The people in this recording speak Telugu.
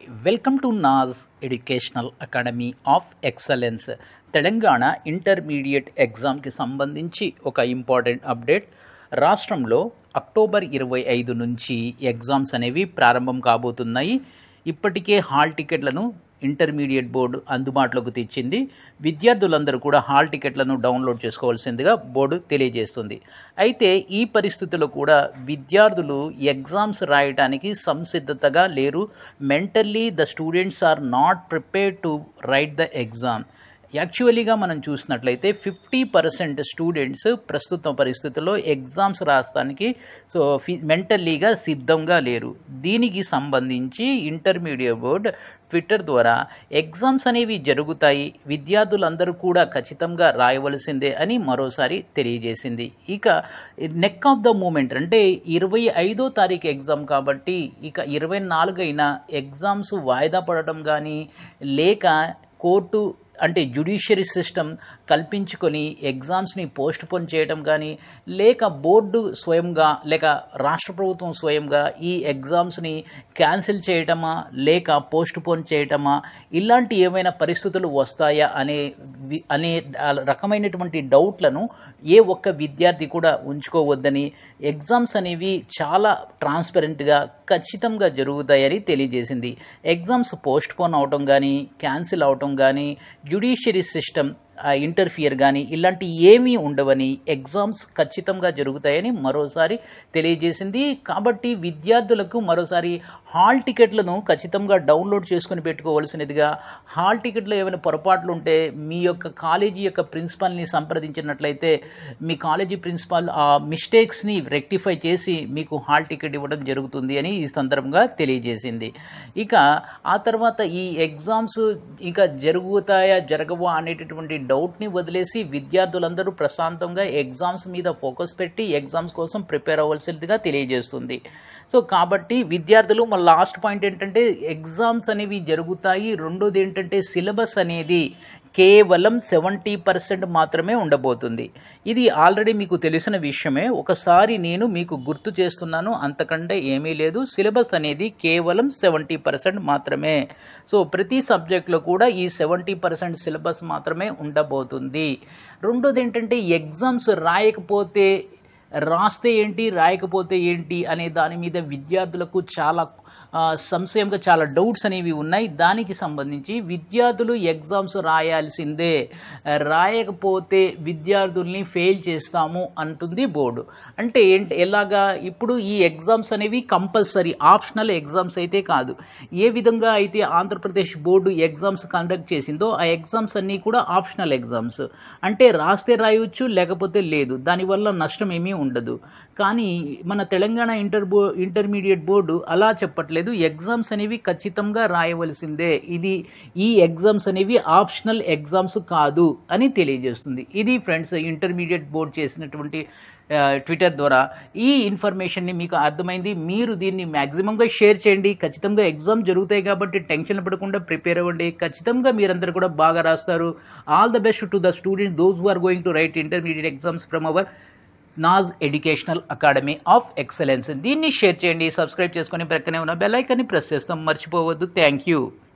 welcome to Naz educational academy of excellence Telangana intermediate ఎగ్జామ్కి సంబంధించి ఒక ఇంపార్టెంట్ అప్డేట్ రాష్ట్రంలో అక్టోబర్ ఇరవై ఐదు నుంచి ఎగ్జామ్స్ అనేవి ప్రారంభం కాబోతున్నాయి ఇప్పటికే హాల్ టికెట్లను ఇంటర్మీడియట్ బోర్డు అందుబాటులోకి తెచ్చింది విద్యార్థులందరూ కూడా హాల్ టికెట్లను డౌన్లోడ్ చేసుకోవాల్సిందిగా బోర్డు తెలియజేస్తుంది అయితే ఈ పరిస్థితుల్లో కూడా విద్యార్థులు ఎగ్జామ్స్ రాయడానికి సంసిద్ధతగా లేరు mentally the students are not prepare to write the exam యాక్చువల్లీగా మనం చూసినట్లయితే ఫిఫ్టీ పర్సెంట్ స్టూడెంట్స్ ప్రస్తుత పరిస్థితుల్లో ఎగ్జామ్స్ రాస్తానికి సో ఫి మెంటల్లీగా సిద్ధంగా లేరు దీనికి సంబంధించి ఇంటర్మీడియట్ బోర్డ్ ట్విట్టర్ ద్వారా ఎగ్జామ్స్ అనేవి జరుగుతాయి విద్యార్థులందరూ కూడా ఖచ్చితంగా రాయవలసిందే అని మరోసారి తెలియజేసింది ఇక నెక్ ఆఫ్ ద మూమెంట్ అంటే ఇరవై ఐదో తారీఖు ఎగ్జామ్ కాబట్టి ఇక ఇరవై నాలుగు అయినా ఎగ్జామ్స్ వాయిదా పడటం కానీ లేక కోర్టు అంటే జ్యుడిషియరీ సిస్టమ్ కల్పించుకొని ఎగ్జామ్స్ని పోస్ట్ పోన్ చేయడం కానీ లేక బోర్డు స్వయంగా లేక రాష్ట్ర ప్రభుత్వం స్వయంగా ఈ ఎగ్జామ్స్ని క్యాన్సిల్ చేయటమా లేక పోస్ట్ పోన్ చేయటమా ఇలాంటి ఏమైనా పరిస్థితులు వస్తాయా అనే వి- అనే రకమైనటువంటి డౌట్లను ఏ ఒక్క విద్యార్థి కూడా ఉంచుకోవద్దని ఎగ్జామ్స్ అనేవి చాలా ట్రాన్స్పరెంట్గా ఖచ్చితంగా జరుగుతాయని తెలియజేసింది ఎగ్జామ్స్ పోస్ట్ పోన్ అవటం కానీ క్యాన్సిల్ అవటం కానీ జ్యుడిషియరీ సిస్టమ్ ఇంటర్ఫియర్ కానీ ఇలాంటి ఏమీ ఉండవని ఎగ్జామ్స్ ఖచ్చితంగా జరుగుతాయని మరోసారి తెలియజేసింది కాబట్టి విద్యార్థులకు మరోసారి హాల్ టికెట్లను ఖచ్చితంగా డౌన్లోడ్ చేసుకుని పెట్టుకోవాల్సినదిగా హాల్ టికెట్లో ఏమైనా పొరపాట్లు ఉంటే మీ యొక్క కాలేజీ యొక్క ప్రిన్సిపాల్ని సంప్రదించినట్లయితే మీ కాలేజీ ప్రిన్సిపాల్ ఆ మిస్టేక్స్ని రెక్టిఫై చేసి మీకు హాల్ టికెట్ ఇవ్వడం జరుగుతుంది అని ఈ సందర్భంగా తెలియజేసింది ఇక ఆ తర్వాత ఈ ఎగ్జామ్స్ ఇంకా జరుగుతాయా జరగవా అనేటటువంటి డౌట్ని వదిలేసి విద్యార్థులందరూ ప్రశాంతంగా ఎగ్జామ్స్ మీద ఫోకస్ పెట్టి ఎగ్జామ్స్ కోసం ప్రిపేర్ అవ్వాల్సిందిగా తెలియజేస్తుంది సో కాబట్టి విద్యార్థులు మన లాస్ట్ పాయింట్ ఏంటంటే ఎగ్జామ్స్ అనేవి జరుగుతాయి రెండోది ఏంటంటే సిలబస్ అనేది కేవలం సెవెంటీ పర్సెంట్ మాత్రమే ఉండబోతుంది ఇది ఆల్రెడీ మీకు తెలిసిన విషయమే ఒకసారి నేను మీకు గుర్తు చేస్తున్నాను అంతకంటే ఏమీ లేదు సిలబస్ అనేది కేవలం సెవెంటీ పర్సెంట్ మాత్రమే సో ప్రతి సబ్జెక్ట్లో కూడా ఈ సెవెంటీ పర్సెంట్ సిలబస్ మాత్రమే ఉండబోతుంది రెండోది ఏంటంటే ఎగ్జామ్స్ రాయకపోతే రాస్తే ఏంటి రాయకపోతే ఏంటి అనే దాని మీద విద్యార్థులకు చాలా ఆ, సంశయంగా చాలా డౌట్స్ అనేవి ఉన్నాయి దానికి సంబంధించి విద్యార్థులు ఎగ్జామ్స్ రాయాల్సిందే రాయకపోతే విద్యార్థుల్ని ఫెయిల్ చేస్తాము అంటుంది బోర్డు అంటే ఏంటి ఎలాగా ఇప్పుడు ఈ ఎగ్జామ్స్ అనేవి కంపల్సరీ ఆప్షనల్ ఎగ్జామ్స్ అయితే కాదు ఏ విధంగా అయితే ఆంధ్రప్రదేశ్ బోర్డు ఎగ్జామ్స్ కండక్ట్ చేసిందో ఆ ఎగ్జామ్స్ అన్నీ కూడా ఆప్షనల్ ఎగ్జామ్స్ అంటే రాస్తే రాయవచ్చు లేకపోతే లేదు దానివల్ల నష్టం ఏమీ ఉండదు కానీ మన తెలంగాణ ఇంటర్ బో ఇంటర్మీడియట్ బోర్డు అలా చెప్పట్లేదు ఎగ్జామ్స్ అనేవి ఖచ్చితంగా రాయవలసిందే ఇది ఈ ఎగ్జామ్స్ అనేవి ఆప్షనల్ ఎగ్జామ్స్ కాదు అని తెలియజేస్తుంది ఇది ఫ్రెండ్స్ ఇంటర్మీడియట్ బోర్డు చేసినటువంటి ఆ, ట్విట్టర్ ద్వారా ఈ ఇన్ఫర్మేషన్ని మీకు అర్థమైంది మీరు దీన్ని మ్యాక్సిమంగా షేర్ చేయండి ఖచ్చితంగా ఎగ్జామ్ జరుగుతాయి కాబట్టి టెన్షన్ పడకుండా ప్రిపేర్ అవ్వండి ఖచ్చితంగా మీరందరూ కూడా బాగా రాస్తారు all the best to the student those who are going to write intermediate exams from our Naz educational academy of excellence దీన్ని షేర్ చేయండి సబ్స్క్రైబ్ చేసుకొని ప్రక్కనే ఉన్న బెల్ ఐకాన్ని ప్రెస్ చేస్తాం మర్చిపోవద్దు థ్యాంక్ యూ